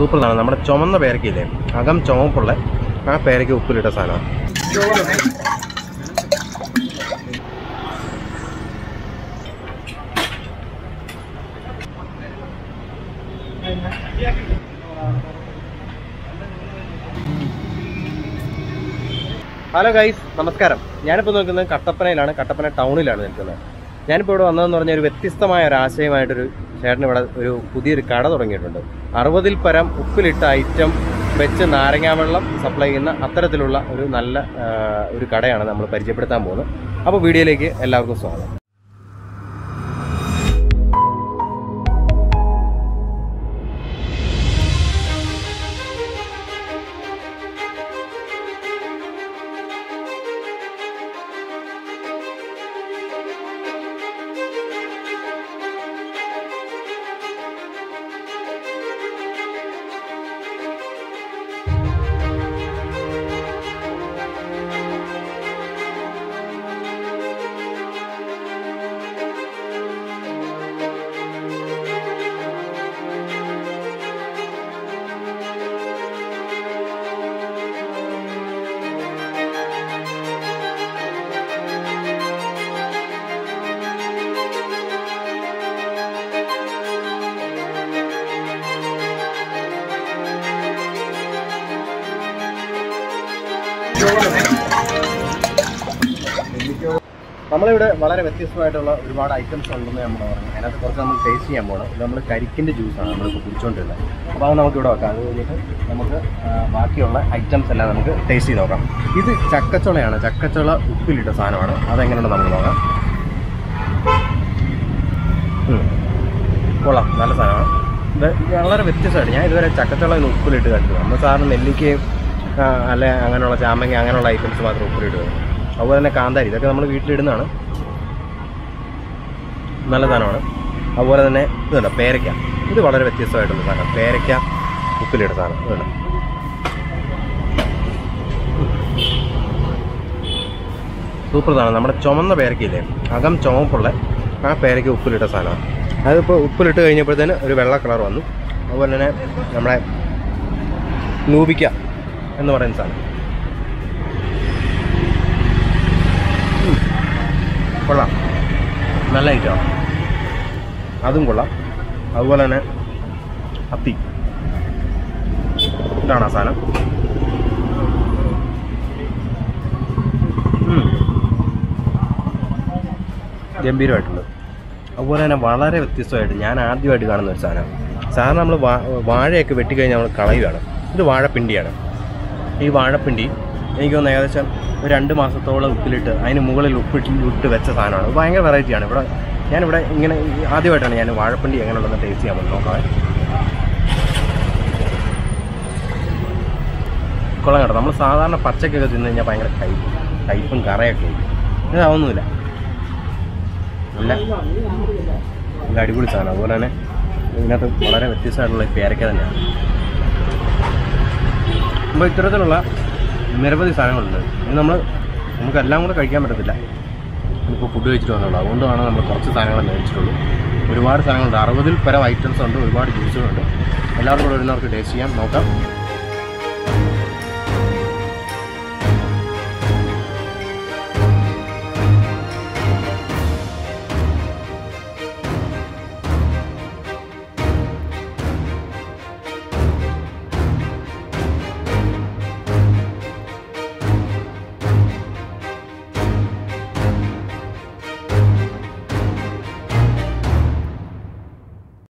സൂപ്പറാണ് നമ്മുടെ ചുമന്ന പേരക്കയില്ലേ അകം ചുമപ്പുള്ള ആ പേരയ്ക്ക് ഉപ്പിലിട്ട സാധനമാണ് ഹലോ ഗൈസ് നമസ്കാരം ഞാനിപ്പോൾ നിൽക്കുന്നത് കട്ടപ്പനയിലാണ് കട്ടപ്പന ടൗണിലാണ് നിൽക്കുന്നത് ഞാനിപ്പോൾ ഇവിടെ വന്നതെന്ന് പറഞ്ഞാൽ ഒരു വ്യത്യസ്തമായ ഒരു ആശയമായിട്ടൊരു ചേട്ടൻ ഇവിടെ ഒരു പുതിയൊരു കട തുടങ്ങിയിട്ടുണ്ട് അറുപതിൽ പരം ഉപ്പിലിട്ട ഐറ്റം വെച്ച് നാരങ്ങാവെള്ളം സപ്ലൈ ചെയ്യുന്ന അത്തരത്തിലുള്ള ഒരു നല്ല ആ, ഒരു കടയാണ് നമ്മൾ പരിചയപ്പെടുത്താൻ പോകുന്നത് അപ്പോൾ വീഡിയോയിലേക്ക് എല്ലാവർക്കും സ്വാഗതം നമ്മളിവിടെ വളരെ വ്യത്യസ്തമായിട്ടുള്ള ഒരുപാട് ഐറ്റംസ് ഉണ്ടെന്ന് നമ്മൾ പറഞ്ഞു അതിനകത്ത് കുറച്ച് നമ്മൾ ടേസ്റ്റ് ചെയ്യാൻ പോകണം ഇത് നമ്മൾ കരിക്കിൻ്റെ ജ്യൂസാണ് നമ്മളിപ്പോൾ കുടിച്ചുകൊണ്ടിരുന്നത് അപ്പോൾ അത് നമുക്ക് ഇവിടെ വെക്കാം അത് കഴിഞ്ഞിട്ട് നമുക്ക് ആ, ബാക്കിയുള്ള ഐറ്റംസ് എല്ലാം നമുക്ക് ടേസ്റ്റ് ചെയ്ത് നോക്കാം ഇത് ചക്കച്ചുളയാണ് ചക്കച്ചുള ഉപ്പിലിട്ട സാധനമാണ് അതെങ്ങനെയുണ്ട് നമുക്ക് നോക്കാം ഉം. കൊള്ളാം നല്ല സാധനമാണ് ഇത് വളരെ വ്യത്യസ്തമായിട്ട് ഞാൻ ഇതുവരെ ചക്കച്ചുള ഇന്ന് ഉപ്പിലിട്ട് കണ്ടിട്ടുണ്ട് നമ്മൾ സാറിന് നെല്ലിക്കയും ആ, അല്ലെ അങ്ങനെയുള്ള ചാമ്പങ്ങ അങ്ങനെയുള്ള ഐറ്റംസ് മാത്രം ഉപ്പിലിട്ട് വരും അതുപോലെ തന്നെ കാന്താരി ഇതൊക്കെ നമ്മൾ വീട്ടിലിടുന്നതാണ് നല്ല സാധനമാണ് അതുപോലെ തന്നെ ഇതുണ്ട് പേരയ്ക്ക ഇത് വളരെ വ്യത്യസ്തമായിട്ടുള്ള സാധനം പേരയ്ക്ക ഉപ്പിലിട്ട സാധനം ഇതുണ്ട് സൂപ്പർ സാധനം നമ്മുടെ ചുമന്ന പേരക്കയില്ലേ അകം ചുമപ്പുള്ള ആ പേരയ്ക്ക് ഉപ്പിലിട്ട സാധനമാണ് അതിപ്പോൾ ഉപ്പിലിട്ട് കഴിഞ്ഞപ്പോഴത്തേന് ഒരു വെള്ള കളർ വന്നു അതുപോലെ തന്നെ നമ്മുടെ നൂപിക്ക എന്ന് പറയുന്ന സാധനം ഉം. കൊള്ളാം നല്ല ഐറ്റമാണ് അതും കൊള്ളാം അതുപോലെ തന്നെ അത്തി ഇതാണ് ആ സാധനം ഉം. ഗംഭീരമായിട്ടുണ്ട് അതുപോലെ തന്നെ വളരെ വ്യത്യസ്തമായിട്ട് ഞാൻ ആദ്യമായിട്ട് കാണുന്ന ഒരു സാധനം സാധാരണ നമ്മൾ വാ വാഴയൊക്കെ വെട്ടിക്കഴിഞ്ഞാൽ നമ്മൾ കളയുകയാണ് ഇത് വാഴപ്പിണ്ടിയാണ് ഈ വാഴപ്പിണ്ടി എനിക്ക് തോന്നുന്നു ഏകദേശം ഒരു രണ്ട് മാസത്തോളം ഉപ്പിലിട്ട് അതിന് മുകളിൽ ഉപ്പിട്ട് ഇട്ട് വെച്ച സാധനമാണ് ഇത് ഭയങ്കര വെറൈറ്റിയാണ് ഇവിടെ ഞാനിവിടെ ഇങ്ങനെ ആദ്യമായിട്ടാണ് ഞാൻ വാഴപ്പിണ്ടി എങ്ങനെയുള്ളതെന്ന് ടേസ്റ്റ് ചെയ്യാൻ പോകുന്നത് നോക്കാം കൊള്ളാം കേട്ടോ നമ്മൾ സാധാരണ പച്ചക്കൊക്കെ തിന്നു കഴിഞ്ഞാൽ ഭയങ്കര കയ്പ് കയ്പും കറയൊക്കെ ആയിരിക്കും ഇതാവുന്നില്ല നല്ല നല്ല അടിപൊളി സാധനം അതുപോലെ തന്നെ ഇതിനകത്ത് വളരെ വ്യത്യസ്തമായിട്ടുള്ള ഈ പേരക്ക തന്നെയാണ് അപ്പോൾ ഇത്തരത്തിലുള്ള നിരവധി സാധനങ്ങളുണ്ട് ഇത് നമ്മൾ നമുക്കെല്ലാം കൂടെ കഴിക്കാൻ പറ്റത്തില്ല ഇപ്പോൾ ഫുഡ് കഴിച്ചിട്ട് വന്നുള്ളൂ അതുകൊണ്ടാണ് നമ്മൾ കുറച്ച് സാധനങ്ങൾ മേടിച്ചിട്ടുള്ളൂ ഒരുപാട് സാധനങ്ങളുണ്ട് അറുപതിൽ പരം ഐറ്റംസ് ഉണ്ട് ഒരുപാട് ജ്യൂസുകളുണ്ട് എല്ലാവർക്കും കൂടെ വരുന്നവർക്ക് ടേസ്റ്റ് ചെയ്യാം നോക്കാം